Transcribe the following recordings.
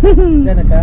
எனக்கா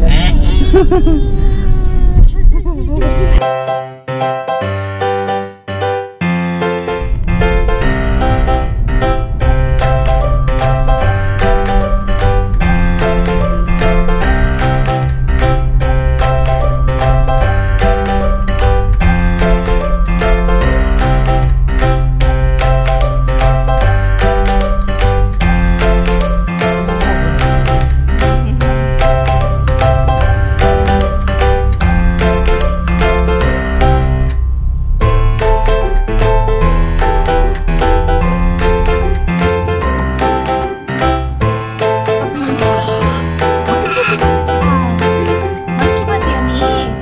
மங்கி பாத்தியா நீ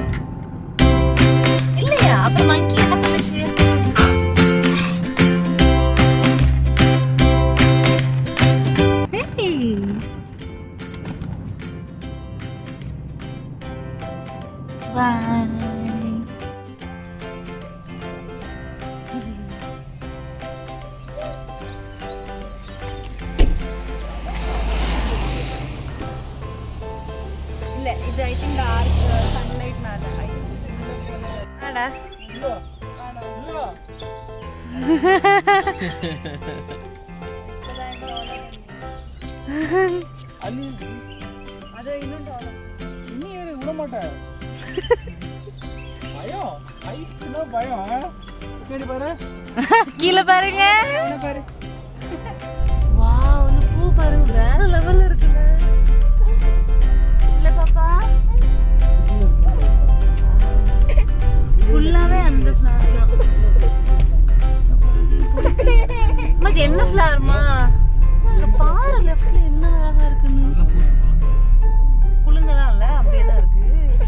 இல்லையா அப்ப மங்கி என்ன பண்ணுச்சு Hey. Bye. இல்ல இது ஐ திங்க் டார்க் சன்லைட் மேல ஆடா அள்ளி அது இன்னும் இன்னும் ஏறி விட மாட்டேன் பயம் ஐஸ்னா பயம் சரி பாரு கீழே பாருங்க அவனை பாரு வாவ் இந்த பூ பாருங்க வேற லெவல்ல இருக்குல்ல இல்ல பாப்பா ஃபுல்லாவே அந்த ஃப்ளவர் தான் அம்மா, இது என்ன ஃப்ளவர்மா இங்க பாரு லெஃப்ட்ல என்ன அழகா இருக்குன்னு குளுங்கலாம் இல்ல அப்படியே தான் இருக்கு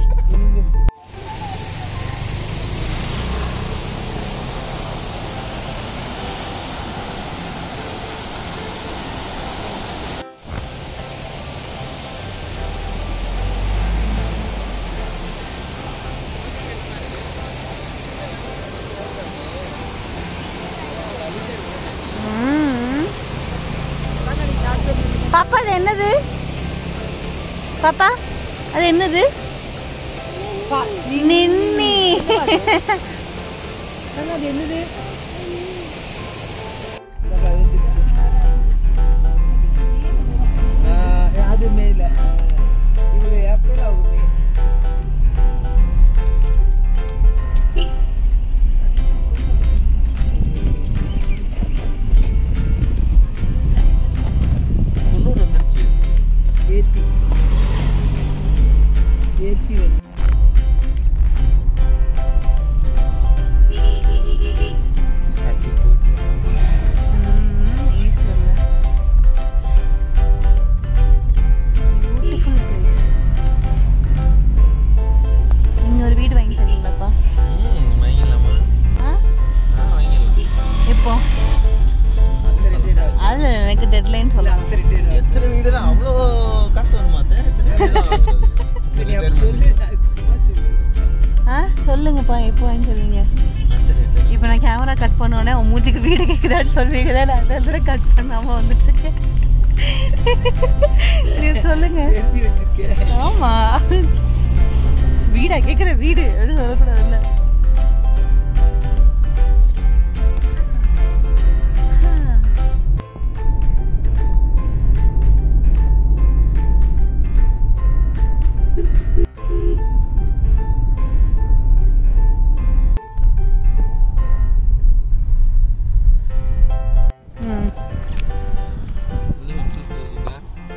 பாப்பா அது என்னது பாப்பா அது என்னது நின்னி அது என்னது இதப்பா, வந்துருச்சு. ஆ, அது மேல இவரு ஏப்ரல் அவங்க மே குன்னூர் வந்துருச்சு ஏத்தி ஏத்தி வந்து தட்டி போயிட்டு ஈஸ்டர்ல பியூட்டிஃபுல் பிளேஸ் இங்க ஒரு வீடு வாங்கி தரீங்களாப்பா ம் வாங்கிடலாமா ஆ ஆ வாங்கிடலாம் எப்போ அந்த ரிட்டேட் ஆகுது அது எனக்கு டெட்லைன் சொல்லலாம் அந்த ரிட்டேட் ஆகுது எத்தனை வீடு தான் அவ்வளோ காசு வருமா அத்தை? எத்தனை வீடு தான் வாங்குறது? நீ அப்படி சொல்லு நான் சும்மா சொல்லு ஆ சொல்லுங்கப்பா எப்போ வாங்கி சொல்லுவீங்க அந்த rate. இப்போ நான் கேமரா கட் பண்ணோடனே உன் மூஞ்சிக்கு வீடு கேட்குதான்னு சொல்வீங்களே நான் அதை கட் பண்ணாம வந்துட்டு இருக்கேன் நீங்க சொல்லுங்க எழுதி வச்சிருக்கேன் ஆமா வீடா கேக்குற வீடு அப்படின்னு சொல்லக்கூடாதுல்ல ம் உள்ள வச்சிருக்கீங்களா?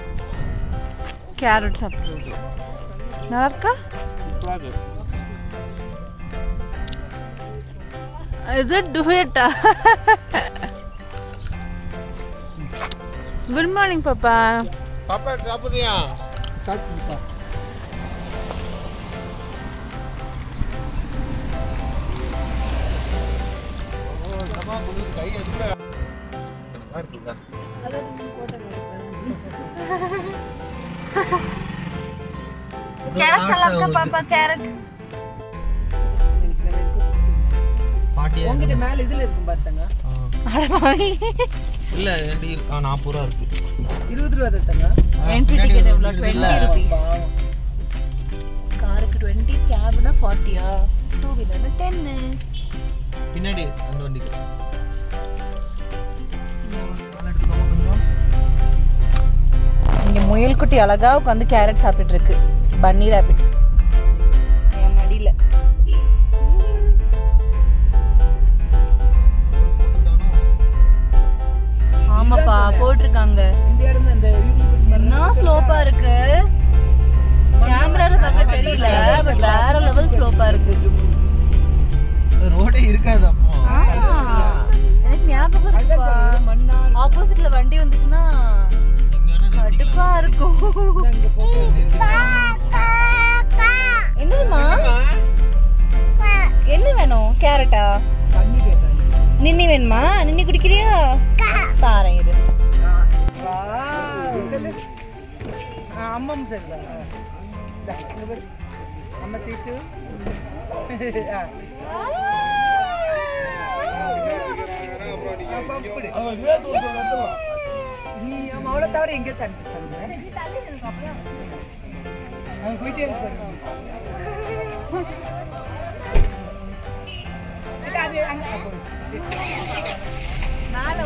கேரட் சாப்பிடுறது நல்லா இருக்கா சூப்பரா இருக்கு. இது டுவேட்டா குட் மார்னிங் பாப்பா பாப்பா சாப்பிடுறியா சாப்பிட்டுப்பா ஓ சமா குளிர் கை எடுக்கிற நல்லா இருக்குதா கேரட் நல்லா இருக்கா பாப்பா கேரட் பாட்டியா உங்ககிட்ட மேல இதுல இருக்கும் பாருங்க ஆ. அடமாவி இல்ல ஏண்டி ஆ நாற்பது ரூபா இருக்கு இருபது ரூபா தட்டாங்க என்ட்ரி டிக்கெட் எவ்வளோ டுவெண்ட்டி ருபீஸ் காருக்கு டுவெண்ட்டி கேப்னா ஃபார்ட்டியா டூ வீலர்னா டென்னு பின்னாடி அந்த வண்டிக்கு இங்க முயல் குட்டி அழகா உட்காந்து கேரட் சாப்பிட்டுட்டு இருக்கு பன்னி ராபிட் என் மடியில ஆமாப்பா போட்டிருக்காங்க இந்த இடம் இந்த யூடியூப் என்ன ஸ்லோப்பா இருக்கு கேமரால பார்க்க தெரியல பட் வேற லெவல் ஸ்லோப்பா இருக்கு ரோடே இருக்காது அப்போ ஆ, எனக்கு ஞாபகம் இருக்குப்பா மண்ணா ஆப்போசிட்ல வண்டி வந்துச்சுன்னா இங்க வேணா கடுப்பா இருக்கும் இங்க போட்டு என்னதுமா என்ன வேணும் கேரட்டா தண்ணி கேட்டாங்க நின்னி வேணுமா நின்னி குடிக்கிறியா தாரேன் இரு சொல்லு அம்மம் சரிதா அம்மா சீட்டு நீ அவளை தவிர எங்கே தண்ணி அவன் போயிட்டே இருப்பாரு அது அங்க போயிடுச்சு மேலே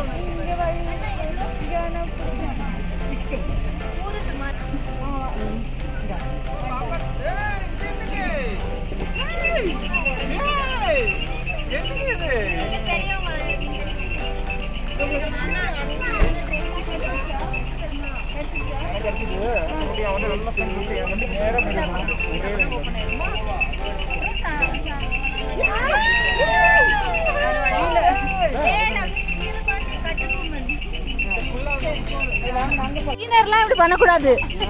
கிளீனர்லாம் இப்படி பண்ணக்கூடாது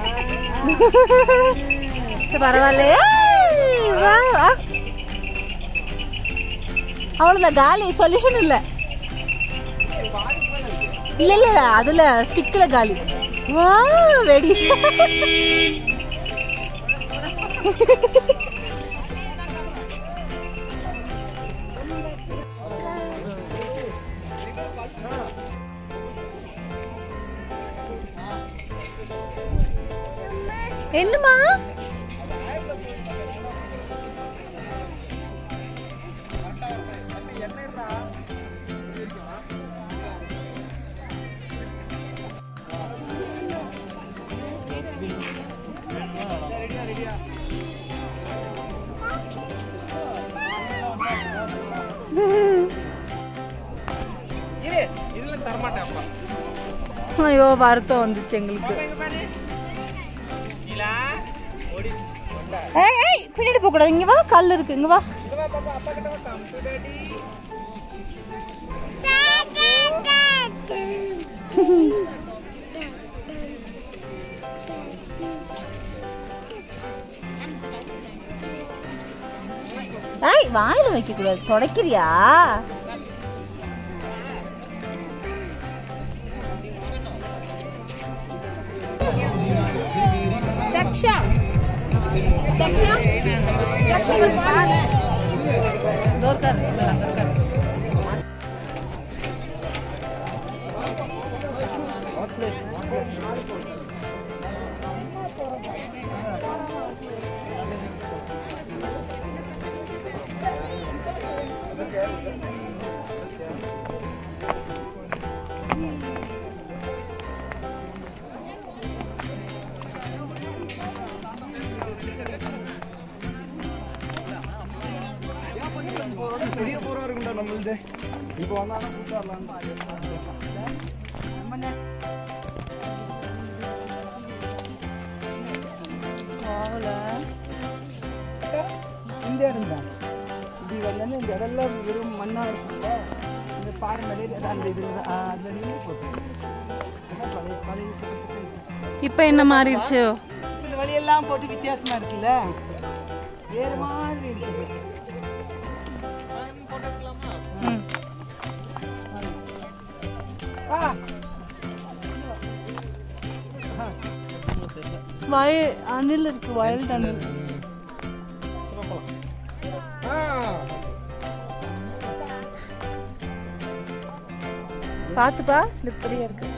சரி, பரவாயில்லையே வா, வா. அவ்வளவுதான் காலி சொல்யூஷன் இல்ல இல்ல இல்ல இல்ல, அதுல ஸ்டிக்ல காலி வா வெடி என்னம்மா இரு இதுல தரமாட்டேன் அப்பா ஐயோ வருத்தம் வந்துச்சு எங்களுக்கு கீழா ஓடி ஏய் ஏய் பின்னாடி போக கூடாது இங்க வா கல் இருக்கு இங்க வா இங்க வா பாப்பா அப்பா கிட்ட வா தம்பி டாடி ஏய் வாயில வைக்க கூடாது தொடக்கிறியா தக்ஷா தக்ஷா தக்ஷா டோர் கர் அங்க கர் பெரிய போரா இருக்கும்டா நம்மளுது இப்போ வந்தாலும் கூட்டாடலாம் இந்த இடம் தான் இப்படி வந்தோன்னே இந்த இடம்லாம் வெறும் மண்ணாக இருக்குல்ல இந்த பாறை மேலே அந்த இது அந்த நின்று போட்டோம் அதான் பழைய பழைய இப்போ என்ன மாறிடுச்சு இந்த வழியெல்லாம் போட்டு வித்தியாசமா இருக்குல்ல வேற மாதிரி இருக்குது ம். ஆ வயல் அணில் இருக்கு வயல் அணில் பார்த்துப்பா ஸ்லிப்பரியா இருக்கு